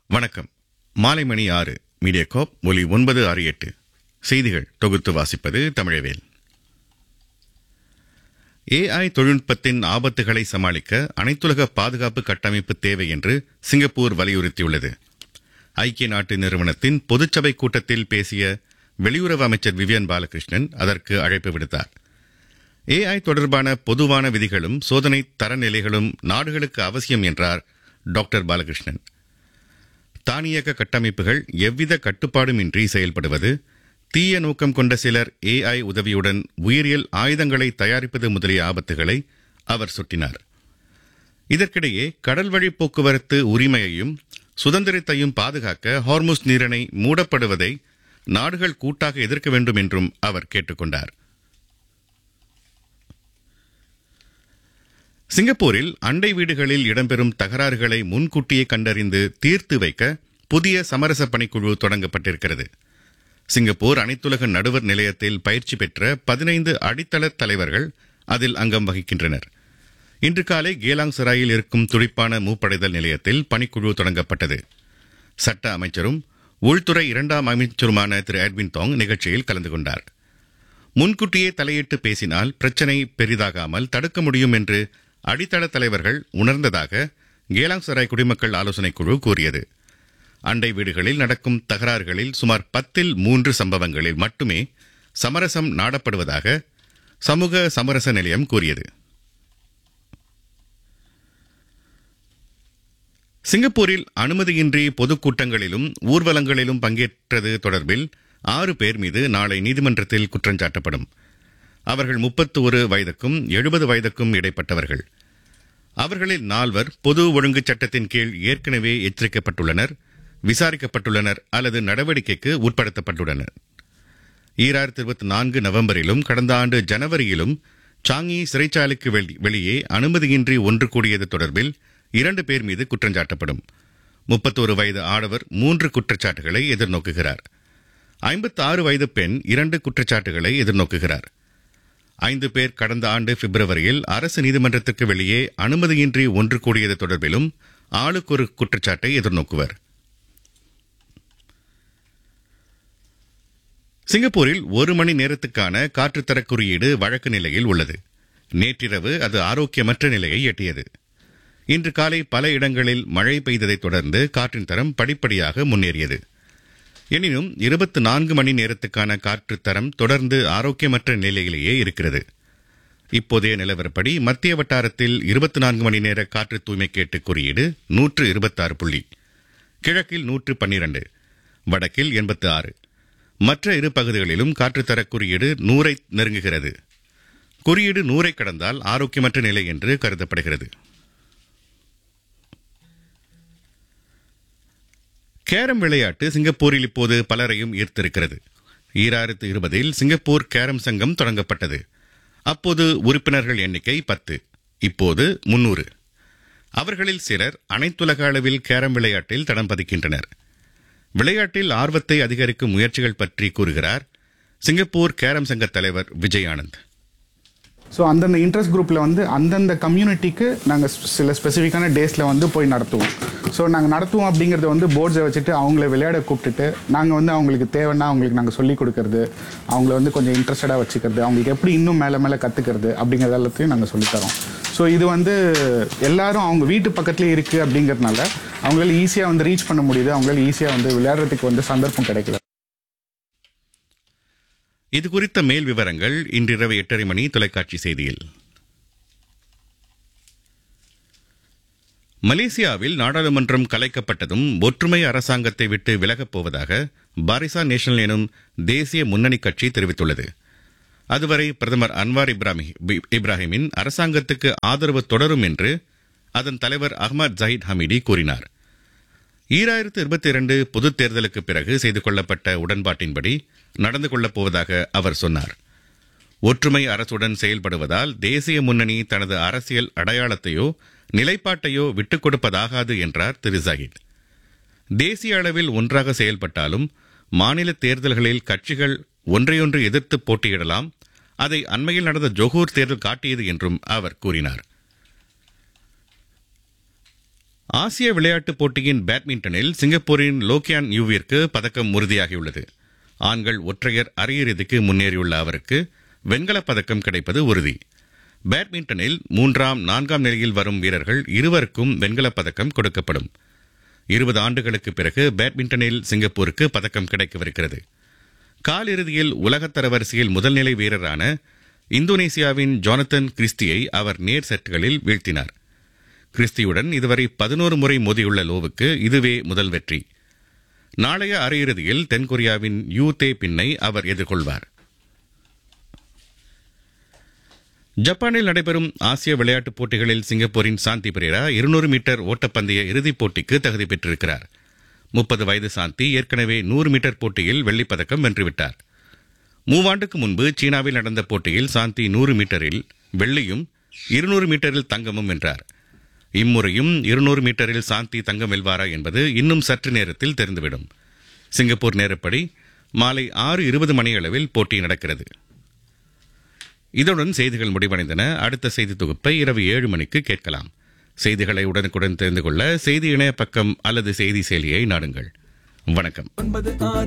வணக்கம் மாலை மணி ஆறு மீடியா கோப் ஒலி ஒன்பது ஆறு எட்டு செய்திகள் தொகுத்து வாசிப்பது தமிழவேல் ஏஐ தொழில்நுட்பத்தின் ஆபத்துகளை சமாளிக்க அனைத்துலக பாதுகாப்பு கட்டமைப்பு தேவை என்று சிங்கப்பூர் வலியுறுத்தியுள்ளது ஐக்கிய நாட்டு நிறுவனத்தின் பொதுச்சபை கூட்டத்தில் பேசிய வெளியுறவு அமைச்சர் விவியன் பாலகிருஷ்ணன் அதற்கு அழைப்பு விடுத்தார் ஏஐ தொடர்பான பொதுவான விதிகளும் சோதனை தரநிலைகளும் நாடுகளுக்கு அவசியம் என்றார் டாக்டர் பாலகிருஷ்ணன் தானியக்க கட்டமைப்புகள் எவ்வித கட்டுப்பாடுமின்றி செயல்படுவது தீய நோக்கம் கொண்ட சிலர் ஏஐ உதவியுடன் உயிரியல் ஆயுதங்களை தயாரிப்பது முதலிய ஆபத்துகளை அவர் சுட்டினார் இதற்கிடையே கடல் வழி போக்குவரத்து உரிமையையும் சுதந்திரத்தையும் பாதுகாக்க ஹார்முஸ் நீரிணை மூடப்படுவதை நாடுகள் கூட்டாக எதிர்க்க வேண்டும் என்றும் அவர் கேட்டுக்கொண்டார் சிங்கப்பூரில் அண்டை வீடுகளில் இடம்பெறும் தகராறுகளை முன்கூட்டியே கண்டறிந்து தீர்த்து வைக்க புதிய சமரச பணிக்குழு தொடங்கப்பட்டிருக்கிறது சிங்கப்பூர் அனைத்துலக நடுவர் நிலையத்தில் பயிற்சி பெற்ற பதினைந்து அடித்தள தலைவர்கள் அதில் அங்கம் வகிக்கின்றனர் இன்று காலை கேலாங் சராயில் இருக்கும் துடிப்பான மூப்படைதல் நிலையத்தில் பணிக்குழு தொடங்கப்பட்டது சட்ட அமைச்சரும் உள்துறை இரண்டாம் அமைச்சருமான திரு எட்வின் தாங் நிகழ்ச்சியில் கலந்து கொண்டார் முன்கூட்டியே தலையிட்டு பேசினால் பிரச்சினை பெரிதாகாமல் தடுக்க முடியும் என்று அடித்தள தலைவர்கள் உணர்ந்ததாக கேலாங் சராய் குடிமக்கள் ஆலோசனைக் குழு கூறியது அண்டை வீடுகளில் நடக்கும் தகராறுகளில் சுமார் பத்தில் மூன்று சம்பவங்களில் மட்டுமே சமரசம் நாடப்படுவதாக சமூக சமரச நிலையம் கூறியது சிங்கப்பூரில் அனுமதியின்றி பொதுக்கூட்டங்களிலும் ஊர்வலங்களிலும் பங்கேற்றது தொடர்பில் ஆறு பேர் மீது நாளை நீதிமன்றத்தில் குற்றஞ்சாட்டப்படும் அவர்கள் முப்பத்து ஒரு வயதுக்கும் எழுபது வயதுக்கும் இடைப்பட்டவர்கள் அவர்களில் நால்வர் பொது ஒழுங்கு சட்டத்தின் கீழ் ஏற்கனவே எச்சரிக்கப்பட்டுள்ளனர் விசாரிக்கப்பட்டுள்ளனர் அல்லது நடவடிக்கைக்கு உட்படுத்தப்பட்டுள்ளனர் ஈராயிரத்தி இருபத்தி நான்கு நவம்பரிலும் கடந்த ஆண்டு ஜனவரியிலும் சாங்கி சிறைச்சாலைக்கு வெளியே அனுமதியின்றி ஒன்று கூடியது தொடர்பில் இரண்டு பேர் மீது குற்றஞ்சாட்டப்படும் முப்பத்தோரு வயது ஆடவர் மூன்று குற்றச்சாட்டுகளை எதிர்நோக்குகிறார் ஐம்பத்தி ஆறு வயது பெண் இரண்டு குற்றச்சாட்டுகளை எதிர்நோக்குகிறார் ஐந்து பேர் கடந்த ஆண்டு பிப்ரவரியில் அரசு நீதிமன்றத்துக்கு வெளியே அனுமதியின்றி ஒன்று கூடியது தொடர்பிலும் ஆளுக்கு ஒரு குற்றச்சாட்டை எதிர்நோக்குவர் சிங்கப்பூரில் ஒரு மணி நேரத்துக்கான காற்றுத்தர குறியீடு வழக்கு நிலையில் உள்ளது நேற்றிரவு அது ஆரோக்கியமற்ற நிலையை எட்டியது இன்று காலை பல இடங்களில் மழை பெய்ததைத் தொடர்ந்து காற்றின் தரம் படிப்படியாக முன்னேறியது எனினும் இருபத்தி நான்கு மணி நேரத்துக்கான காற்று தரம் தொடர்ந்து ஆரோக்கியமற்ற நிலையிலேயே இருக்கிறது இப்போதைய நிலவரப்படி மத்திய வட்டாரத்தில் இருபத்தி நான்கு மணி நேர காற்று தூய்மை கேட்டு குறியீடு நூற்று இருபத்தாறு புள்ளி கிழக்கில் நூற்று பன்னிரண்டு வடக்கில் எண்பத்து ஆறு மற்ற இரு பகுதிகளிலும் காற்றுத்தர குறியீடு நூறை நெருங்குகிறது குறியீடு நூறை கடந்தால் ஆரோக்கியமற்ற நிலை என்று கருதப்படுகிறது கேரம் விளையாட்டு சிங்கப்பூரில் இப்போது பலரையும் ஈர்த்திருக்கிறது ஈராயிரத்து இருபதில் சிங்கப்பூர் கேரம் சங்கம் தொடங்கப்பட்டது அப்போது உறுப்பினர்கள் எண்ணிக்கை பத்து இப்போது முன்னூறு அவர்களில் சிலர் அனைத்துலக அளவில் கேரம் விளையாட்டில் தடம் பதிக்கின்றனர் விளையாட்டில் ஆர்வத்தை அதிகரிக்கும் முயற்சிகள் பற்றி கூறுகிறார் சிங்கப்பூர் கேரம் சங்க தலைவர் விஜய் ஆனந்த் ஸோ அந்தந்த இன்ட்ரெஸ்ட் குரூப்பில் வந்து அந்தந்த கம்யூனிட்டிக்கு நாங்கள் சில ஸ்பெசிஃபிக்கான டேஸில் வந்து போய் நடத்துவோம் ஸோ நாங்கள் நடத்துவோம் அப்படிங்கிறத வந்து போர்ட்ஸை வச்சுட்டு அவங்கள விளையாட கூப்பிட்டுட்டு நாங்கள் வந்து அவங்களுக்கு தேவைன்னா அவங்களுக்கு நாங்கள் சொல்லிக் கொடுக்கறது அவங்கள வந்து கொஞ்சம் இன்ட்ரெஸ்டடாக வச்சுக்கிறது அவங்களுக்கு எப்படி இன்னும் மேலே மேலே கற்றுக்கிறது அப்படிங்கிறது எல்லாத்தையும் நாங்கள் சொல்லித்தரோம் ஸோ இது வந்து எல்லாரும் அவங்க வீட்டு பக்கத்துலேயே இருக்குது அப்படிங்கிறதுனால அவங்களால ஈஸியாக வந்து ரீச் பண்ண முடியுது அவங்களால ஈஸியாக வந்து விளையாடுறதுக்கு வந்து சந்தர்ப்பம் கிடைக்கல இது குறித்த மேல் விவரங்கள் இன்றிரவு எட்டரை மணி தொலைக்காட்சி செய்தியில் மலேசியாவில் நாடாளுமன்றம் கலைக்கப்பட்டதும் ஒற்றுமை அரசாங்கத்தை விட்டு விலகப் போவதாக பாரிசா நேஷனல் எனும் தேசிய முன்னணி கட்சி தெரிவித்துள்ளது அதுவரை பிரதமர் அன்வார் இப்ராஹி இப்ராஹிமின் அரசாங்கத்துக்கு ஆதரவு தொடரும் என்று அதன் தலைவர் அஹ்மத் ஜஹித் ஹமீடி கூறினார் ஈராயிரத்து இருபத்தி இரண்டு பொதுத் தேர்தலுக்கு பிறகு செய்து கொள்ளப்பட்ட உடன்பாட்டின்படி நடந்து கொள்ளப் போவதாக அவர் சொன்னார் ஒற்றுமை அரசுடன் செயல்படுவதால் தேசிய முன்னணி தனது அரசியல் அடையாளத்தையோ நிலைப்பாட்டையோ விட்டுக் கொடுப்பதாகாது என்றார் திரு ஜஹித் தேசிய அளவில் ஒன்றாக செயல்பட்டாலும் மாநில தேர்தல்களில் கட்சிகள் ஒன்றையொன்று எதிர்த்து போட்டியிடலாம் அதை அண்மையில் நடந்த ஜொகூர் தேர்தல் காட்டியது என்றும் அவர் கூறினார் ஆசிய விளையாட்டுப் போட்டியின் பேட்மிண்டனில் சிங்கப்பூரின் லோக்கியான் யூவிற்கு பதக்கம் உறுதியாகியுள்ளது ஆண்கள் ஒற்றையர் அரையிறுதிக்கு முன்னேறியுள்ள அவருக்கு வெண்கலப் பதக்கம் கிடைப்பது உறுதி பேட்மிண்டனில் மூன்றாம் நான்காம் நிலையில் வரும் வீரர்கள் இருவருக்கும் வெண்கலப் பதக்கம் கொடுக்கப்படும் இருபது ஆண்டுகளுக்கு பிறகு பேட்மிண்டனில் சிங்கப்பூருக்கு பதக்கம் கிடைக்கவிருக்கிறது காலிறுதியில் உலகத் தரவரிசையில் முதல்நிலை வீரரான இந்தோனேசியாவின் ஜானத்தன் கிறிஸ்டியை அவர் நேர் செட்டுகளில் வீழ்த்தினார் கிறிஸ்டியுடன் இதுவரை பதினோரு முறை மோதியுள்ள லோவுக்கு இதுவே முதல் வெற்றி நாளைய அரையிறுதியில் தென்கொரியாவின் யூ தே பின்னை அவர் எதிர்கொள்வார் ஜப்பானில் நடைபெறும் ஆசிய விளையாட்டுப் போட்டிகளில் சிங்கப்பூரின் சாந்தி பெரேரா இருநூறு மீட்டர் ஓட்டப்பந்தய இறுதிப் போட்டிக்கு தகுதி பெற்றிருக்கிறார் முப்பது வயது சாந்தி ஏற்கனவே நூறு மீட்டர் போட்டியில் வெள்ளிப்பதக்கம் வென்றுவிட்டார் மூவாண்டுக்கு முன்பு சீனாவில் நடந்த போட்டியில் சாந்தி நூறு மீட்டரில் வெள்ளியும் இருநூறு மீட்டரில் தங்கமும் வென்றார் இம்முறையும் இருநூறு மீட்டரில் சாந்தி தங்கம் வெல்வாரா என்பது இன்னும் சற்று நேரத்தில் தெரிந்துவிடும் சிங்கப்பூர் நேரப்படி மாலை ஆறு இருபது மணியளவில் போட்டி நடக்கிறது இதுடன் செய்திகள் முடிவடைந்தன அடுத்த செய்தி தொகுப்பை இரவு ஏழு மணிக்கு கேட்கலாம் செய்திகளை உடனுக்குடன் தெரிந்து கொள்ள செய்தி இணைய பக்கம் அல்லது செய்தி செயலியை நாடுங்கள் வணக்கம் ஒன்பது ஆறு